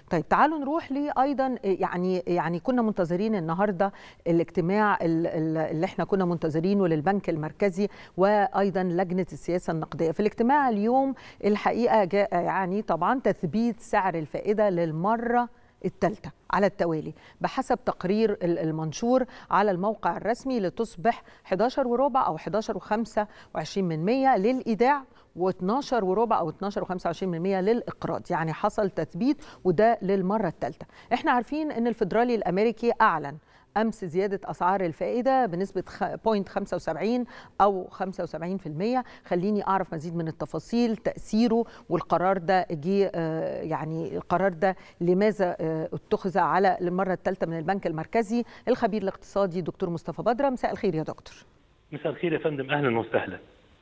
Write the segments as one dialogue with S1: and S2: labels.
S1: طيب تعالوا نروح لي ايضا يعني يعني كنا منتظرين النهارده الاجتماع اللي احنا كنا منتظرينه للبنك المركزي وايضا لجنه السياسه النقديه في الاجتماع اليوم الحقيقه جاء يعني طبعا تثبيت سعر الفائده للمره الثالثة على التوالي بحسب تقرير المنشور على الموقع الرسمي لتصبح 11 وربع أو 11 و25 من 100 للإيداع و12 وربع او 12 و25% للاقراض يعني حصل تثبيت وده للمره الثالثه احنا عارفين ان الفدرالي الامريكي اعلن امس زياده اسعار الفائده بنسبه 0.75 او 75% خليني اعرف مزيد من التفاصيل تاثيره والقرار ده جه يعني القرار ده لماذا اتخذ على المره الثالثه من البنك المركزي الخبير الاقتصادي دكتور مصطفى بدره مساء الخير يا دكتور
S2: مساء الخير يا فندم اهلا وسهلا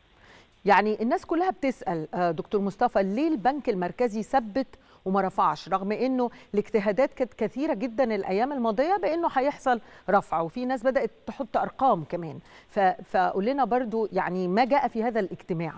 S1: يعني الناس كلها بتسال دكتور مصطفى ليه البنك المركزي ثبت وما رفعش رغم انه الاجتهادات كانت كثيره جدا الايام الماضيه بانه هيحصل رفع وفي ناس بدات تحط ارقام كمان فقول لنا برضو يعني ما جاء في هذا الاجتماع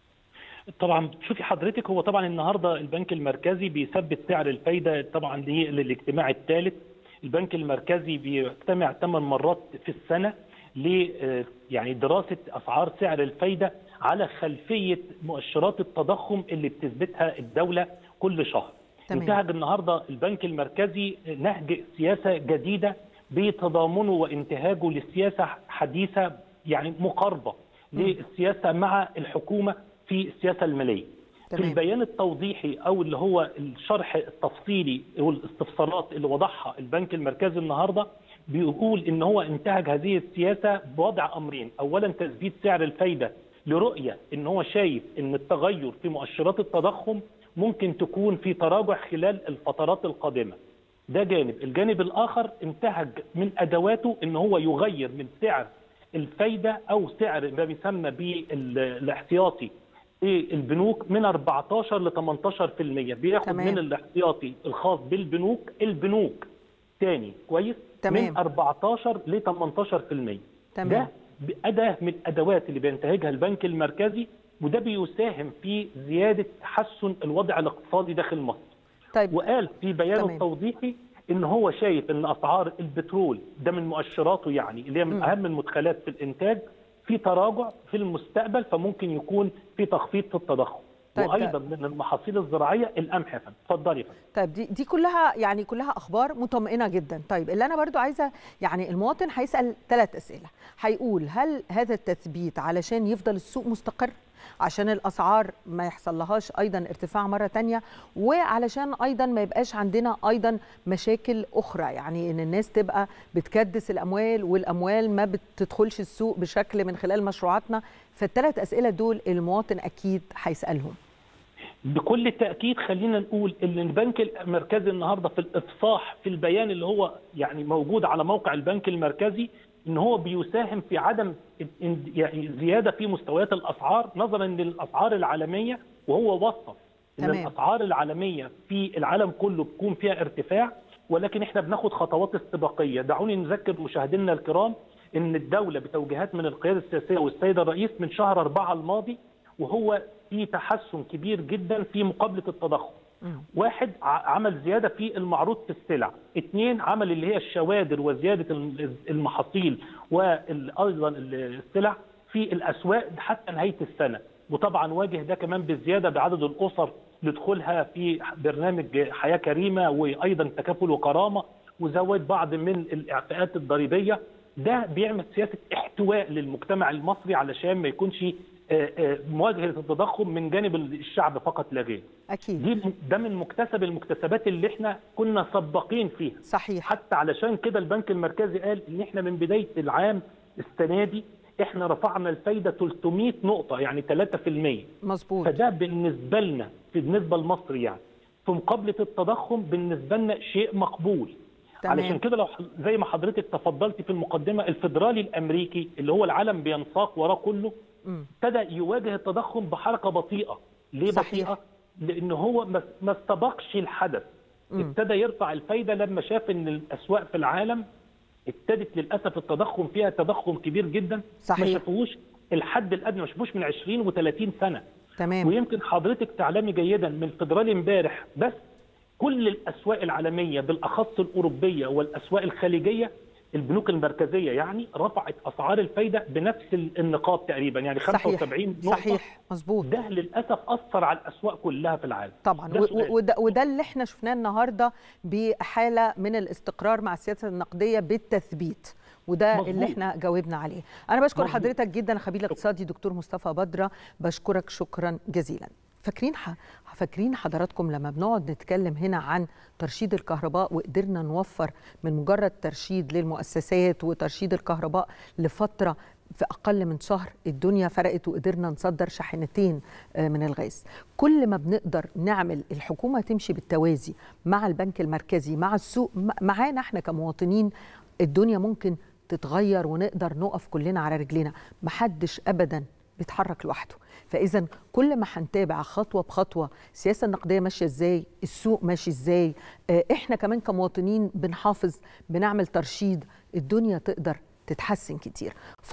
S2: طبعا شوفي حضرتك هو طبعا النهارده البنك المركزي بيثبت سعر الفايده طبعا للاجتماع الثالث البنك المركزي بيجتمع ثمان مرات في السنه ل يعني دراسه اسعار سعر الفايده على خلفيه مؤشرات التضخم اللي بتثبتها الدوله كل شهر. انتهج النهارده البنك المركزي نهج سياسه جديده بتضامنه وانتهاجه لسياسه حديثه يعني مقاربه للسياسه مع الحكومه في السياسه الماليه. تمام. في البيان التوضيحي او اللي هو الشرح التفصيلي والاستفسارات اللي وضعها البنك المركزي النهارده بيقول ان هو انتهج هذه السياسه بوضع امرين، اولا تثبيت سعر الفايده لرؤيه ان هو شايف ان التغير في مؤشرات التضخم ممكن تكون في تراجع خلال الفترات القادمه. ده جانب، الجانب الاخر انتهج من ادواته ان هو يغير من سعر الفايده او سعر ما بيسمى بالاحتياطي البنوك من 14 ل 18% بياخد تمام. من الاحتياطي الخاص بالبنوك البنوك تاني كويس
S1: تمام.
S2: من 14 ل 18%
S1: تمام.
S2: ده أداة من الأدوات اللي بينتهجها البنك المركزي وده بيساهم في زيادة تحسن الوضع الاقتصادي داخل مصر
S1: طيب.
S2: وقال في بيانه التوضيحي ان هو شايف ان اسعار البترول ده من مؤشراته يعني اللي هي من اهم المدخلات في الانتاج في تراجع في المستقبل فممكن يكون في تخفيض في التضخم طيب وايضا من المحاصيل الزراعيه القمح يا فندم اتفضلي يا فندم
S1: طيب دي دي كلها يعني كلها اخبار مطمئنه جدا طيب اللي انا برضو عايزه يعني المواطن هيسال ثلاث اسئله هيقول هل هذا التثبيت علشان يفضل السوق مستقر عشان الاسعار ما يحصل لهاش ايضا ارتفاع مره تانية وعلشان ايضا ما يبقاش عندنا ايضا مشاكل اخرى يعني ان الناس تبقى بتكدس الاموال والاموال ما بتدخلش السوق بشكل من خلال مشروعاتنا فالثلاث اسئله دول المواطن اكيد هيسالهم
S2: بكل تاكيد خلينا نقول ان البنك المركزي النهارده في الافصاح في البيان اللي هو يعني موجود على موقع البنك المركزي ان هو بيساهم في عدم يعني زياده في مستويات الاسعار نظرا للاسعار العالميه وهو وصف ان
S1: تمام.
S2: الاسعار العالميه في العالم كله بيكون فيها ارتفاع ولكن احنا بناخد خطوات استباقيه دعوني نذكر مشاهدينا الكرام ان الدوله بتوجيهات من القياده السياسيه والسيد الرئيس من شهر أربعة الماضي وهو في تحسن كبير جدا في مقابله التضخم واحد عمل زياده في المعروض في السلع، اثنين عمل اللي هي الشوادر وزياده المحاصيل وايضا السلع في الاسواق حتى نهايه السنه، وطبعا واجه ده كمان بالزياده بعدد الاسر لدخولها في برنامج حياه كريمه وايضا تكافل وكرامه وزود بعض من الاعفاءات الضريبيه، ده بيعمل سياسه احتواء للمجتمع المصري علشان ما يكونش مواجهه التضخم من جانب الشعب فقط لا غير.
S1: اكيد
S2: دي ده من مكتسب المكتسبات اللي احنا كنا سباقين فيها.
S1: صحيح
S2: حتى علشان كده البنك المركزي قال ان احنا من بدايه العام السنه دي احنا رفعنا الفايده 300 نقطه يعني 3%.
S1: مظبوط
S2: فده بالنسبه لنا بالنسبه لمصر يعني في مقابله التضخم بالنسبه لنا شيء مقبول.
S1: تمام.
S2: علشان كده لو زي ما حضرتك تفضلتي في المقدمه الفدرالي الامريكي اللي هو العالم بينساق وراه كله ابتدى يواجه التضخم بحركه بطيئه ليه
S1: صحيح.
S2: بطيئه لان هو ما استبقش الحدث م. ابتدى يرفع الفايده لما شاف ان الاسواق في العالم ابتدت للاسف التضخم فيها تضخم كبير جدا
S1: صحيح.
S2: ما شافوش الحد الادنى ما شافوش من 20 و30 سنه
S1: تمام
S2: ويمكن حضرتك تعلمي جيدا من الفدرالي امبارح بس كل الاسواق العالميه بالاخص الاوروبيه والاسواق الخليجيه البنوك المركزيه يعني رفعت اسعار الفايده بنفس النقاط تقريبا يعني 75
S1: نقطه صحيح مظبوط
S2: ده للاسف اثر على الاسواق كلها في العالم
S1: طبعا وده, وده اللي احنا شفناه النهارده بحاله من الاستقرار مع السياسه النقديه بالتثبيت وده مزبوط. اللي احنا جاوبنا عليه انا بشكر مزبوط. حضرتك جدا الخبير الاقتصادي دكتور مصطفى بدره بشكرك شكرا جزيلا فاكرين فاكرين حضراتكم لما بنقعد نتكلم هنا عن ترشيد الكهرباء وقدرنا نوفر من مجرد ترشيد للمؤسسات وترشيد الكهرباء لفتره في اقل من شهر الدنيا فرقت وقدرنا نصدر شاحنتين من الغاز كل ما بنقدر نعمل الحكومه تمشي بالتوازي مع البنك المركزي مع السوق معانا احنا كمواطنين الدنيا ممكن تتغير ونقدر نقف كلنا على رجلينا محدش ابدا بيتحرك لوحده فاذا كل ما هنتابع خطوه بخطوه السياسه النقديه ماشيه ازاي السوق ماشي ازاي احنا كمان كمواطنين بنحافظ بنعمل ترشيد الدنيا تقدر تتحسن كتير